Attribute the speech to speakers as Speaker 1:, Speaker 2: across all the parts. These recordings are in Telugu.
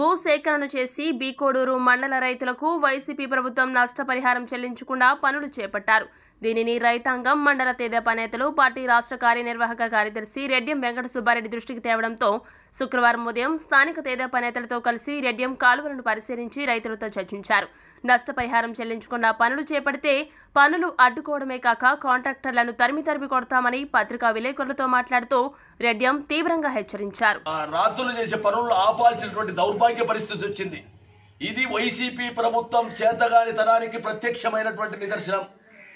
Speaker 1: భూ సేకరణ చేసి బీకోడూరు మండల రైతులకు వైసీపీ ప్రభుత్వం నష్టపరిహారం చెల్లించకుండా పనులు చేపట్టారు దీనిని రైతాంగం మండల తెదేపా నేతలు పార్టీ రాష్ట్ర కార్యనిర్వాహక కార్యదర్శి రెడ్డియం వెంకట సుబ్బారెడ్డి దృష్టికి తేవడంతో శుక్రవారం ఉదయం స్థానిక తెదేపా నేతలతో కలిసి రెడ్డియం కాలువలను పరిశీలించి రైతులతో చర్చించారు నష్టపరిహారం చెల్లించకుండా పనులు చేపడితే పనులు అడ్డుకోవడమే కాక కాంట్రాక్టర్లను తరిమి తరిమి కొడతామని పత్రికా విలేకరులతో మాట్లాడుతూ రెడ్డియం తీవ్రంగా హెచ్చరించారు
Speaker 2: ఆ రాత్రులు చేసే పనులను ఆపాల్సినటువంటి దౌర్భాగ్య పరిస్థితి వచ్చింది ఇది వైసీపీ ప్రభుత్వం చేతగానితనానికి ప్రత్యక్షమైనటువంటి నిదర్శనం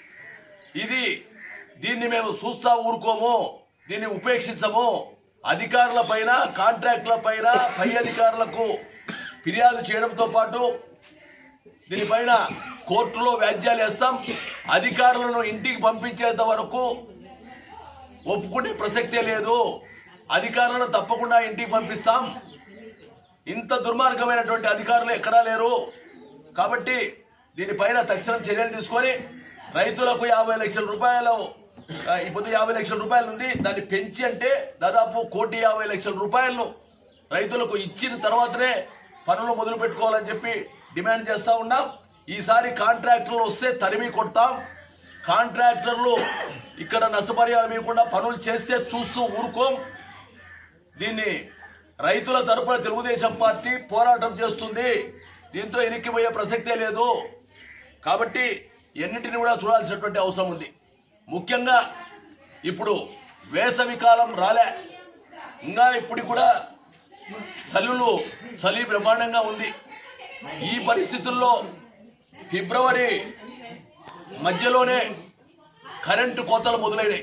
Speaker 2: ఇది దీన్ని మేము చూస్తా ఊరుకోము దీన్ని ఉపేక్షించము అధికారుల పైన కాంట్రాక్టుల పైన పై అధికారులకు ఫిర్యాదు చేయడంతో పాటు దీనిపైన కోర్టులో వ్యాజ్యాలు వేస్తాం అధికారులను ఇంటికి పంపించేంత వరకు ఒప్పుకునే ప్రసక్తే లేదు అధికారులను తప్పకుండా ఇంటికి పంపిస్తాం ఇంత దుర్మార్గమైనటువంటి అధికారులు ఎక్కడా లేరు కాబట్టి దీనిపైన తక్షణం చర్యలు తీసుకొని రైతులకు యాభై లక్షల రూపాయలు ఆ, ఇప్పుడు యాభై లక్షల రూపాయలు ఉంది దాన్ని పెంచి అంటే దాదాపు కోటి యాభై లక్షల రూపాయలను రైతులకు ఇచ్చిన తర్వాతనే పనులు మొదలు పెట్టుకోవాలని చెప్పి డిమాండ్ చేస్తా ఉన్నాం ఈసారి కాంట్రాక్టర్లు వస్తే తరిమి కొడతాం కాంట్రాక్టర్లు ఇక్కడ నష్టపరిహారం ఇవ్వకుండా పనులు చేస్తే చూస్తూ ఊరుకోం దీన్ని రైతుల తరపున తెలుగుదేశం పార్టీ పోరాటం చేస్తుంది దీంతో ఎనిక్కిపోయే ప్రసక్తే లేదు కాబట్టి ఎన్నింటిని కూడా చూడాల్సినటువంటి అవసరం ఉంది ముఖ్యంగా ఇప్పుడు వేసవి కాలం రాలే ఇంకా ఇప్పుడు కూడా చలులు చలి బ్రహ్మాండంగా ఉంది ఈ పరిస్థితుల్లో ఫిబ్రవరి మధ్యలోనే కరెంటు కోతలు మొదలైనాయి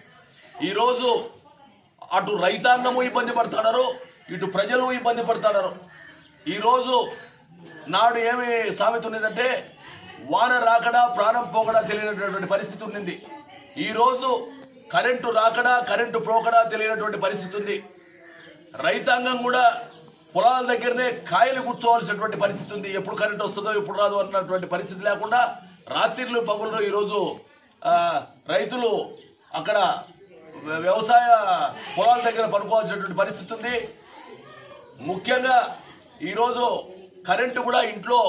Speaker 2: ఈరోజు అటు రైతాంగము ఇబ్బంది పడుతున్నారు ఇటు ప్రజలు ఇబ్బంది పడుతున్నారు ఈరోజు నాడు ఏమి సామెత ఉన్నదంటే వాన రాకడా ప్రాణం పోకడా తెలియనటువంటి పరిస్థితి ఉన్నింది ఈరోజు కరెంటు రాకడా కరెంటు పోకడా తెలియనటువంటి పరిస్థితి ఉంది రైతాంగం కూడా పొలాల దగ్గరనే కాయలు కూర్చోవాల్సినటువంటి పరిస్థితి ఉంది ఎప్పుడు కరెంట్ వస్తుందో ఎప్పుడు రాదు అన్నటువంటి పరిస్థితి లేకుండా రాత్రిళ్ళు పగుళ్ళు ఈరోజు ఆ, రైతులు అక్కడ వ్య- వ్యవసాయ పొలాల దగ్గర పడుకోవాల్సినటువంటి పరిస్థితి ఉంది ముఖ్యంగా ఈరోజు కరెంటు కూడా ఇంట్లో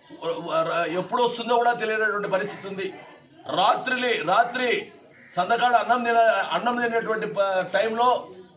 Speaker 2: ఎప్పుడు వస్తుందో కూడా తెలియనటువంటి పరిస్థితి ఉంది రాత్రి రాత్రి సందకాడ అన్నం తిన అన్నం తినేటువంటి ప- టైంలో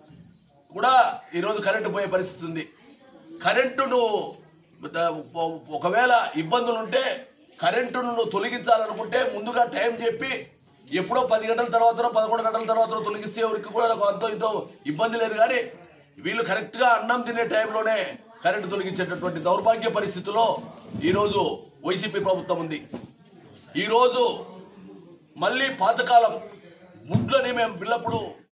Speaker 2: కూడా ఈరోజు కరెంటు పోయే పరిస్థితి ఉంది కరెంటును ద- ఒకవేళ ఇబ్బందులు ఉంటే కరెంటును నువ్వు తొలగించాలనుకుంటే ముందుగా టైం చెప్పి ఎప్పుడో పది గంటల తర్వాత పదకొండు గంటల తర్వాత తొలగిస్తే ఎవరికి కూడా నాకు అంతో ఇంతో ఇబ్బంది లేదు కానీ వీళ్ళు కరెక్ట్గా అన్నం తినే టైంలోనే కరెంటు తొలగించేటటువంటి దౌర్భాగ్య పరిస్థితిలో ఈరోజు వైసీపీ ప్రభుత్వం ఉంది ఈరోజు మళ్ళీ పాతకాలం గుడ్లని మేము పిల్లప్పుడు